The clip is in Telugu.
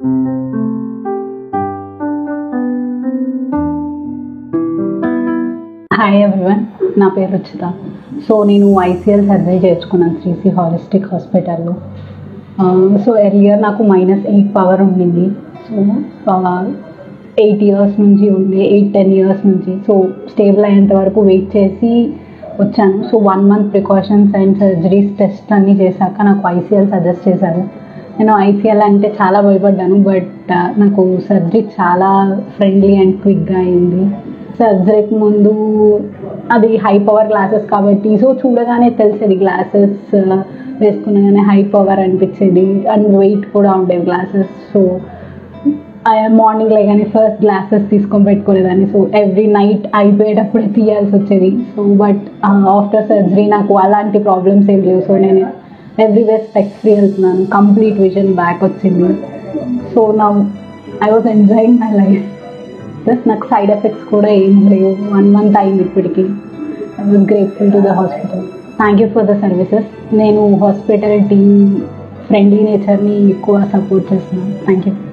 హాయ్ ఎవ్రీవన్ నా పేరు రుచిత సో నేను ఐసీఎల్ సర్జరీ చేసుకున్నాను శ్రీసి హాలిస్టిక్ హాస్పిటల్లో సో ఎర్లియర్ నాకు మైనస్ ఎయిట్ పవర్ ఉండింది సో ఎయిట్ ఇయర్స్ నుంచి ఉంది ఎయిట్ టెన్ ఇయర్స్ నుంచి సో స్టేబుల్ అయ్యేంత వరకు వెయిట్ చేసి వచ్చాను so one month precautions and surgeries test అన్నీ చేశాక నాకు ఐసీఎల్ సజెస్ట్ చేశారు నేను ఐసీఎల్ అంటే చాలా భయపడ్డాను బట్ నాకు సర్జరీ చాలా ఫ్రెండ్లీ అండ్ క్విక్గా అయింది సర్జరీకి ముందు అది హై పవర్ గ్లాసెస్ కాబట్టి సో చూడగానే తెలిసేది గ్లాసెస్ వేసుకునగానే హై పవర్ అనిపించేది అండ్ వెయిట్ కూడా ఉండేవి గ్లాసెస్ సో మార్నింగ్ లేగానే ఫస్ట్ గ్లాసెస్ తీసుకొని పెట్టుకునేదాన్ని సో ఎవ్రీ నైట్ అయిపోయేటప్పుడే తీయాల్సి వచ్చేది సో బట్ ఆఫ్టర్ సర్జరీ నాకు అలాంటి ప్రాబ్లమ్స్ ఏం లేవు సో నేను ఎవ్రీవే స్పెక్స్ ఫ్రీ వెళ్తున్నాను కంప్లీట్ విజన్ బ్యాక్ వచ్చింది సో నా I was enjoying my life plus నాకు సైడ్ ఎఫెక్ట్స్ కూడా ఏం లేవు వన్ మంత్ అయింది ఇప్పటికి I was grateful to the hospital thank you for the services నేను హాస్పిటల్ టీమ్ ఫ్రెండ్లీ నేచర్ని ఎక్కువ సపోర్ట్ చేస్తున్నాను థ్యాంక్ యూ